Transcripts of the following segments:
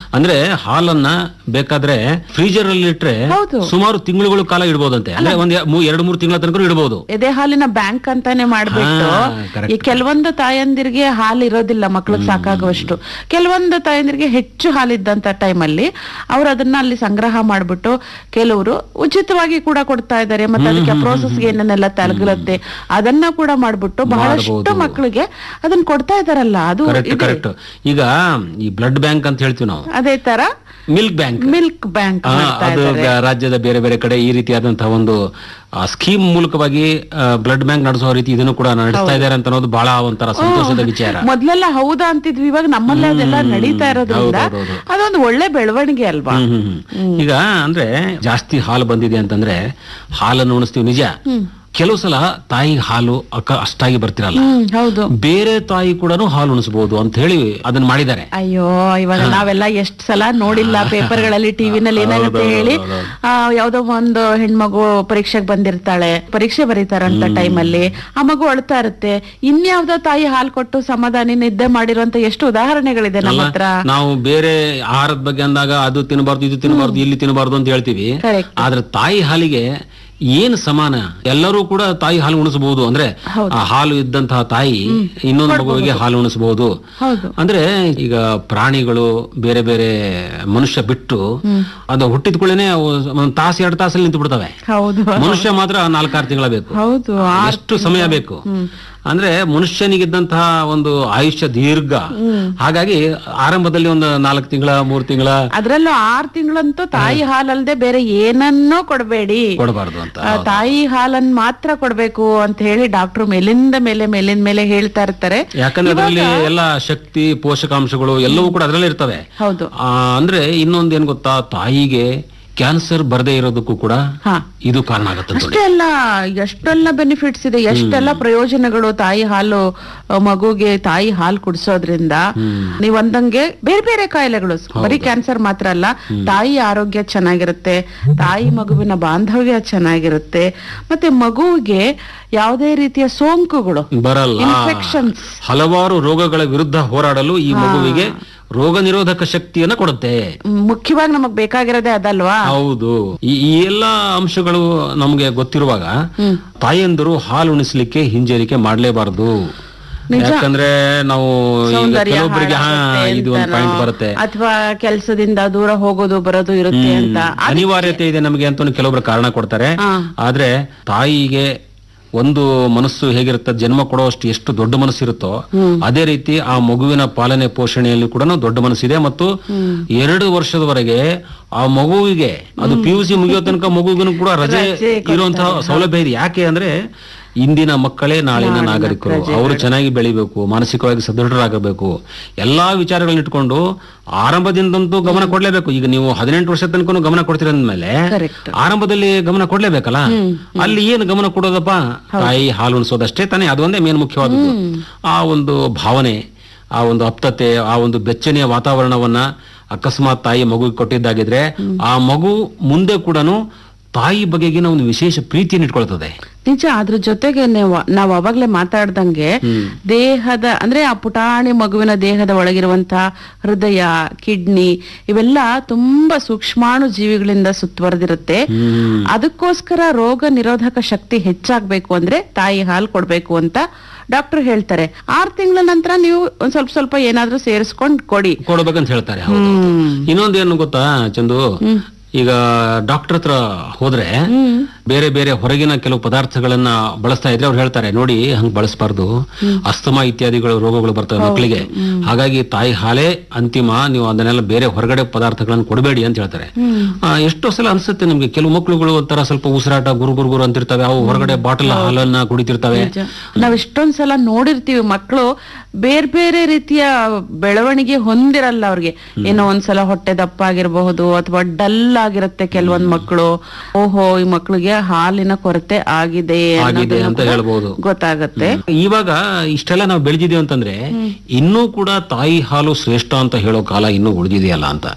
ಅಂದ್ರೆ ಹಾಲನ್ನ ಬೇಕಾದ್ರೆ ಫ್ರೀಜರ್ ಅಲ್ಲಿ ಇಟ್ರೆ ಹೌದು. ಸುಮಾರು ತಿಂಗಳುಗಳ ಕಾಲ ಇಡಬಹುದಂತೆ ಅಂದ್ರೆ ಒಂದ್ ಎ- ಮೂ- ಎರಡು ಮೂರು ತಿಂಗಳ ತನಕ ಇಡಬಹುದು ಎದೆ ಹಾಲಿನ ಬ್ಯಾಂಕ್ ಅಂತಾನೆ ಮಾಡ್ಬಿಟ್ಟು ಹಾ, correct. ಈ ಕೆಲವೊಂದು ತಾಯಂದಿರಿಗೆ ಹಾಲು ಇರೋದಿಲ್ಲ ಮಕ್ಳಿಗೆ ಸಾಕಾಗುವಷ್ಟು ಕೆಲವೊಂದು ತಾಯಂದಿರಿಗೆ ಹೆಚ್ಚು ಹಾಲಿದ್ದಂತ ಟೈಮಲ್ಲಿ ಅವ್ರು ಅದನ್ನ ಅಲ್ಲಿ ಸಂಗ್ರಹ ಮಾಡ್ಬಿಟ್ಟು ಕೆಲವರು ಉಚಿತವಾಗಿ ಕೂಡ ಕೊಡ್ತಾ ಇದ್ದಾರೆ ಮತ್ತೆ ಅದಕ್ಕೆ ಪ್ರೋಸೆಸ್ ಏನೇನೆಲ್ಲ ತಲಗಲತ್ತೆ ಅದನ್ನ ಕೂಡ ಮಾಡ್ಬಿಟ್ಟು ಬಹಳಷ್ಟು ಮಕ್ಕಳಿಗೆ ಅದನ್ನ ಕೊಡ್ತಾ ಇದಾರಲ್ಲ ಅದು ಕರೆಕ್ಟ್ ಇದೆ. ಕರೆಕ್ಟ್ ಈಗ ಈ ಬ್ಲಡ್ ಬ್ಯಾಂಕ್ ಅಂತ ಹೇಳ್ತೀವಿ ನಾವು ಅದೇ ತರ ಮಿಲ್ಕ್ ಬ್ಯಾಂಕ್ ಮಿಲ್ಕ್ ಬ್ಯಾಂಕ್ ಆ, ಮಾಡ್ತಾ ಅದು ಇದ್ದಾರೆ ಬ- ರಾಜ್ಯದ ಬೇರೆ ಬೇರೆ ಕಡೆ ಈ ರೀತಿಯಾದಂತಹ ಒಂದು ಸ್ಕೀಮ್ ಮೂಲಕವಾಗಿ ಬ್ಲಡ್ ಬ್ಯಾಂಕ್ ನಡೆಸೋ ರೀತಿ ಇದನ್ನು ಕೂಡ ನಡೆಸ್ತಾ ಇದ್ದಾರೆ ಅಂತ ಅನ್ನೋದು ಬಹಳ ಒಂಥರ ಸಂತೋಷದ ವಿಚಾರ ಮೊದ್ಲೆಲ್ಲ ಹೌದಾ ಅಂತಿದ್ವಿ ಇವಾಗ ನಮ್ಮಲ್ಲೇ ಅದೆಲ್ಲ ನಡೀತಾ ಇರೋದ್ರಿಂದ ಹೌದು, ಹೌದು. ಅದೊಂದು ಒಳ್ಳೆ ಬೆಳವಣಿಗೆ ಅಲ್ವಾ ಹ್ಮ್, ಹ್ಮ್, ಹ್ಮ್. ಈಗ ಅಂದ್ರೆ ಜಾಸ್ತಿ ಹಾಲು ಬಂದಿದೆ ಅಂತಂದ್ರೆ ಹಾಲನ್ನು ಉಣಿಸ್ತೀವಿ ನಿಜ ಕೆಲವು ಸಲ ತಾಯಿ ಹಾಲು ಅಕ್ಕ ಅಷ್ಟಾಗಿ ಬರ್ತಿರಲ್ಲ ಹ್ಮ್ ಹೌದು ಬೇರೆ ತಾಯಿ ಕೂಡ ಹಾಲು ಉಣಿಸಬಹುದು ಅಂತ ಹೇಳಿ ಅದನ್ನ ಮಾಡಿದ್ದಾರೆ ಅಯ್ಯೋ ಇವಾಗ ನಾವೆಲ್ಲ ಎಷ್ಟ್ ಸಲ ನೋಡಿಲ್ಲ ಪೇಪರ್ಗಳಲ್ಲಿ ಟಿವಿನಲ್ಲಿ ಏನಾಗುತ್ತೆ ಹೇಳಿ ಆ, ಯಾವ್ದೋ ಒಂದು ಹೆಣ್ಮಗು ಪರೀಕ್ಷೆಗೆ ಬಂದಿರ್ತಾಳೆ ಪರೀಕ್ಷೆ ಬರೀತಾರಂತ ಟೈಮಲ್ಲಿ ಆ ಮಗು ಅಳ್ತಾ ಇರುತ್ತೆ ಇನ್ಯಾವ್ದೋ ತಾಯಿ ಹಾಲು ಕೊಟ್ಟು ಸಮಾಧಾನಿ ನಿದ್ದೆ ಮಾಡಿರುವಂತ ಎಷ್ಟು ಉದಾಹರಣೆಗಳಿದೆ ನಮ್ಮ ಹತ್ರ ನಾವು ಬೇರೆ ಆಹಾರದ ಬಗ್ಗೆ ಅಂದಾಗ ಅದು ತಿನ್ನಬಾರ್ದು ಇದು ತಿನ್ನಬಾರ್ದು ಇಲ್ಲಿ ತಿನ್ನಬಾರ್ದು ಅಂತ ಹೇಳ್ತೀವಿ Correct. ಆದ್ರೆ ತಾಯಿ ಹಾಲಿಗೆ ಏನು ಸಮಾನ ಎಲ್ಲರೂ ಕೂಡ ತಾಯಿ ಹಾಲು ಉಣಿಸಬಹುದು ಅಂದ್ರೆ ಆ ಹಾಲು ಇದ್ದಂತಹ ತಾಯಿ ಇನ್ನೊಂದು ಮಗುವಿಗೆ ಹಾಲು ಉಣಿಸಬಹುದು ಹೌದು ಅಂದ್ರೆ ಈಗ ಪ್ರಾಣಿಗಳು ಬೇರೆ ಬೇರೆ ಮನುಷ್ಯ ಬಿಟ್ಟು ಅದು ಹುಟ್ಟಿದ ಕೂಡಲೇ ಒಂದ್ ತಾಸು ಎರಡು ತಾಸಲ್ಲಿ ನಿಂತು ಬಿಡ್ತವೆ ಹೌದು ಮನುಷ್ಯ ಮಾತ್ರ ನಾಲ್ಕಾರು ತಿಂಗಳ ಬೇಕು ಹೌದು ಎಷ್ಟು ಸಮಯ ಬೇಕು ಅಂದ್ರೆ ಮನುಷ್ಯನಿಗಿದ್ದಂತಹ ಒಂದು ಆಯುಷ್ಯ ದೀರ್ಘ ಹಾಗಾಗಿ ಆರಂಭದಲ್ಲಿ ಒಂದು ನಾಲ್ಕು ತಿಂಗಳ ಮೂರು ತಿಂಗಳ ಅದ್ರಲ್ಲೂ ಆರ್ ತಿಂಗಳಂತೂ ತಾಯಿ ಹಾಲಲ್ದೆ ಬೇರೆ ಏನನ್ನೂ ಕೊಡಬೇಡಿ ಕೊಡಬಾರ್ದು ಅಂತ ಆ, ತಾಯಿ ಹಾಲನ್ ಮಾತ್ರ ಕೊಡ್ಬೇಕು ಅಂತ ಹೇಳಿ ಡಾಕ್ಟರ್ ಮೇಲಿಂದ ಮೇಲೆ ಮೇಲಿಂದ ಮೇಲೆ ಹೇಳ್ತಾ ಇರ್ತಾರೆ ಯಾಕಂದ್ರೆ ಅದರಲ್ಲಿ ಎಲ್ಲ ಶಕ್ತಿ ಪೋಷಕಾಂಶಗಳು ಎಲ್ಲವೂ ಕೂಡ ಅದರಲ್ಲೇ ಇರ್ತವೆ ಹೌದು ಆ, ಅಂದ್ರೆ ಇನ್ನೊಂದ್ ಏನ್ ಗೊತ್ತಾ ತಾಯಿಗೆ ಕ್ಯಾನ್ಸರ್ ಬರದೇ ಇರೋದಕ್ಕೂ ಕೂಡ ಹಾ ಇದು ಕಾರಣ ಆಗುತ್ತೆ ಅಂತ ಅಷ್ಟೇ ಅಲ್ಲ ಎಷ್ಟೆಲ್ಲ ಬೆನಿಫಿಟ್ಸ್ ಇದೆ ಎಷ್ಟೆಲ್ಲ ಪ್ರಯೋಜನಗಳು ತಾಯಿ ಹಾಲು ಆ, ಮಗುಗೆ ತಾಯಿ ಹಾಲು ಕುಡಿಸೋದ್ರಿಂದ ನೀವ್ ಅಂದಂಗೆ ಬೇರೆ ಬೇರೆ ಕಾಯಿಲೆಗಳು ಬರೀ ಕ್ಯಾನ್ಸರ್ ಮಾತ್ರ ಅಲ್ಲ ತಾಯಿ ಆರೋಗ್ಯ ಚೆನ್ನಾಗಿರುತ್ತೆ ತಾಯಿ ಮಗುವಿನ ಬಾಂಧವ್ಯ ಚೆನ್ನಾಗಿರುತ್ತೆ ಮತ್ತೆ ಮಗುವಿಗೆ ಯಾವುದೇ ರೀತಿಯ ಸೋಂಕುಗಳು ಬರಲ್ಲ ಇನ್ಫೆಕ್ಷನ್ಸ್ ಹಲವಾರು ರೋಗಗಳ ವಿರುದ್ಧ ಹೋರಾಡಲು ಈ ಮಗುವಿಗೆ ರೋಗ ನಿರೋಧಕ ಶಕ್ತಿಯನ್ನ ಕೊಡುತ್ತೆ ಮುಖ್ಯವಾಗಿ ನಮಗ್ ಬೇಕಾಗಿರೋದೇ ಅದಲ್ವಾ ಹೌದು ಈ ಈ ಎಲ್ಲಾ ಅಂಶಗಳು ನಮ್ಗೆ ಗೊತ್ತಿರುವಾಗ ತಾಯಂದಿರು ಹಾಲು ಉಣಿಸ್ಲಿಕ್ಕೆ ಹಿಂಜರಿಕೆ ಮಾಡ್ಲೇಬಾರದು ಯಾಕಂದ್ರೆ ನಾವು ಈಗ ಸೌಂದರ್ಯ ಕೆಲವೊಬ್ಬರಿಗೆ ಹಾ ಹಾಳಾಗುತ್ತೆ ಇದು ಒಂದು ಅಂತನೋ, ಪಾಯಿಂಟ್ ಬರುತ್ತೆ ಅಥವಾ ಕೆಲಸದಿಂದ ದೂರ ಹೋಗೋದು ಬರೋದು ಇರುತ್ತೆ ಅಂತ ಅನಿವಾರ್ಯತೆ ಇದೆ ನಮಗೆ ಅಂತ ಕೆಲವೊಬ್ರು ಕಾರಣ ಕೊಡ್ತಾರೆ ಆದ್ರೆ ತಾಯಿಗೆ ಒಂದು ಮನಸ್ಸು ಹೇಗಿರುತ್ತೆ ಜನ್ಮ ಕೊಡುವಷ್ಟು ಎಷ್ಟು ದೊಡ್ಡ ಮನಸ್ಸಿರುತ್ತೋ ಅದೇ ರೀತಿ ಆ ಮಗುವಿನ ಪಾಲನೆ ಪೋಷಣೆಯಲ್ಲಿ ಕೂಡ ದೊಡ್ಡ ಮನಸ್ಸಿದೆ ಮತ್ತು ಎರಡು ವರ್ಷದವರೆಗೆ ಆ ಮಗುವಿಗೆ ಅದು ಪಿ ಯು ಸಿ ಮುಗಿಯೋ ತನಕ ಮಗುವಿಗೂ ಕೂಡ ರಜೆ ಇರುವಂತಹ ಸೌಲಭ್ಯ ಇದೆ ಯಾಕೆ ಅಂದ್ರೆ ಇಂದಿನ ಮಕ್ಕಳೇ ನಾಳಿನ ನಾಗರಿಕರು ಅವರು ಚೆನ್ನಾಗಿ ಬೆಳಿಬೇಕು ಮಾನಸಿಕವಾಗಿ ಸದೃಢರಾಗಬೇಕು ಎಲ್ಲಾ ವಿಚಾರಗಳನ್ನ ಇಟ್ಕೊಂಡು ಆರಂಭದಿಂದಂತೂ ಗಮನ ಕೊಡ್ಲೇಬೇಕು ಈಗ ನೀವು ಹದಿನೆಂಟು ವರ್ಷ ತನಕ ಗಮನ ಕೊಡ್ತೀರ ಅಂದ್ಮೇಲೆ Correct. ಆರಂಭದಲ್ಲಿ ಗಮನ ಕೊಡ್ಲೇಬೇಕಲ್ಲ ಅಲ್ಲಿ ಏನು ಗಮನ ಕೊಡೋದಪ್ಪ ತಾಯಿ ಹಾಲು ಉಣಿಸೋದಷ್ಟೇ ತಾನೇ ಅದೊಂದೇ ಮೇನ್ ಮುಖ್ಯವಾದದ್ದು ಆ ಒಂದು ಭಾವನೆ ಆ ಒಂದು ಅಪ್ತತೆ ಆ ಒಂದು ಬೆಚ್ಚನೆಯ ವಾತಾವರಣವನ್ನ ಅಕಸ್ಮಾತ್ ತಾಯಿ ಮಗುಗೆ ಕೊಟ್ಟಿದ್ದಾಗಿದ್ರೆ ಆ ಮಗು ಮುಂದೆ ಕೂಡ ತಾಯಿ ಬಗೆಗಿನ ಒಂದು ವಿಶೇಷ ಪ್ರೀತಿಯನ್ನು ಇಟ್ಕೊಳ್ತದೆ ನಿಜ ಅದ್ರ ಜೊತೆಗೆ ನೀವು- ನಾವ್ ಅವಾಗ್ಲೇ ಮಾತಾಡ್ದಂಗೆ ದೇಹದ ಅಂದ್ರೆ ಆ ಪುಟಾಣಿ ಮಗುವಿನ ದೇಹದ ಒಳಗಿರುವಂತಹ ಹೃದಯ ಕಿಡ್ನಿ ಇವೆಲ್ಲ ತುಂಬಾ ಸೂಕ್ಷ್ಮಾಣು ಜೀವಿಗಳಿಂದ ಸುತ್ತುವರೆದಿರುತ್ತೆ ಅದಕ್ಕೋಸ್ಕರ ರೋಗ ನಿರೋಧಕ ಶಕ್ತಿ ಹೆಚ್ಚಾಗ್ಬೇಕು ಅಂದ್ರೆ ತಾಯಿ ಹಾಲು ಕೊಡ್ಬೇಕು ಅಂತ ಡಾಕ್ಟರ್ ಹೇಳ್ತಾರೆ ಆರ್ ತಿಂಗಳ ನಂತರ ನೀವು ಒಂದ್ ಸ್ವಲ್ಪ ಸ್ವಲ್ಪ ಏನಾದ್ರೂ ಸೇರಿಸ್ಕೊಂಡ್ ಕೊಡಿ ಕೊಡ್ಬೇಕಂತ ಹೇಳ್ತಾರೆ ಹೌದು ಇನ್ನೊಂದೇನು ಗೊತ್ತಾ ಚಂದು ಈಗ ಡಾಕ್ಟರ್ ಹತ್ರ ಹೋದ್ರೆ ಬೇರೆ ಬೇರೆ ಹೊರಗಿನ ಕೆಲವು ಪದಾರ್ಥಗಳನ್ನ ಬಳಸ್ತಾ ಇದ್ರೆ ಅವ್ರು ಹೇಳ್ತಾರೆ ನೋಡಿ ಹಂಗ್ ಬಳಸಬಾರ್ದು ಅಸ್ತಮಾ ಇತ್ಯಾದಿಗಳು ರೋಗಗಳು ಬರ್ತವೆ ಮಕ್ಕಳಿಗೆ ಹಾಗಾಗಿ ತಾಯಿ ಹಾಲೇ ಅಂತಿಮ ನೀವು ಅದನ್ನೆಲ್ಲ ಬೇರೆ ಹೊರಗಡೆ ಪದಾರ್ಥಗಳನ್ನು ಕೊಡಬೇಡಿ ಅಂತ ಹೇಳ್ತಾರೆ ಆ, ಎಷ್ಟೋ ಸಲ ಅನ್ಸುತ್ತೆ ನಿಮ್ಗೆ ಕೆಲವು ಮಕ್ಕಳುಗಳು ಒಂಥರ ಸ್ವಲ್ಪ ಉಸಿರಾಟ ಗುರು ಗುರು ಗುರು ಅಂತಿರ್ತವೆ ಅವು ಹೊರಗಡೆ ಬಾಟಲ್ ಹಾಲನ್ನ ಕುಡಿತಿರ್ತವೆ ನಾವ್ ಎಷ್ಟೊಂದ್ ಸಲ ನೋಡಿರ್ತೀವಿ ಮಕ್ಕಳು ಬೇರೆ ಬೇರೆ ರೀತಿಯ ಬೆಳವಣಿಗೆ ಹೊಂದಿರಲ್ಲ ಅವ್ರಿಗೆ ಏನೋ ಒಂದ್ಸಲ ಹೊಟ್ಟೆ ದಪ್ಪ ಆಗಿರಬಹುದು ಅಥವಾ ಡಲ್ ಆಗಿರುತ್ತೆ ಕೆಲವೊಂದ್ ಮಕ್ಕಳು ಓಹೋ ಈ ಮಕ್ಕಳಿಗೆ ಹಾಲಿನ ಕೊರತೆ ಆಗಿದೆ ಆಗಿದೆ ಅನ್ನೋದನ್ನು ಅಂತ ಕೂಡ ಹೇಳ್ಬೋದು ಗೊತ್ತಾಗತ್ತೆ ಇವಾಗ ಇಷ್ಟೆಲ್ಲ ನಾವು ಬೆಳೆದಿದೀವಿ ಅಂತಂದ್ರೆ ಇನ್ನೂ ಕೂಡ ತಾಯಿ ಹಾಲು ಶ್ರೇಷ್ಠ ಅಂತ ಹೇಳೋ ಕಾಲ ಇನ್ನೂ ಉಳಿದಿದೆಯಲ್ಲ ಅಂತ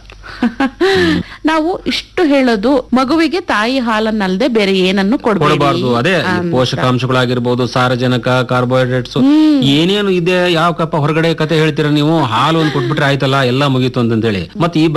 ನಾವು ಇಷ್ಟು ಹೇಳೋದು ಮಗುವಿಗೆ ತಾಯಿ ಹಾಲನ್ನಲ್ದೆ ಬೇರೆ ಏನನ್ನು ಕೊಡಬೇಡಿ ಕೊಡಬಾರ್ದು ಅದೇ ಈ ಪೋಷಕಾಂಶಗಳಾಗಿರ್ಬೋದು ಸಾರಜನಕ ಕಾರ್ಬೋಹೈಡ್ರೇಟ್ಸ್ ಏನೇನು ಇದೆ ಯಾವ ಕಪ್ಪ ಹೊರಗಡೆ ಕತೆ ಹೇಳ್ತೀರಾ ನೀವು ಹಾಲು ಒಂದು ಕೊಟ್ಬಿಟ್ರೆ ಆಯ್ತಲ್ಲ ಎಲ್ಲ ಮುಗೀತು ಅಂತಂದೇಳಿ ಮತ್ತೆ ಈ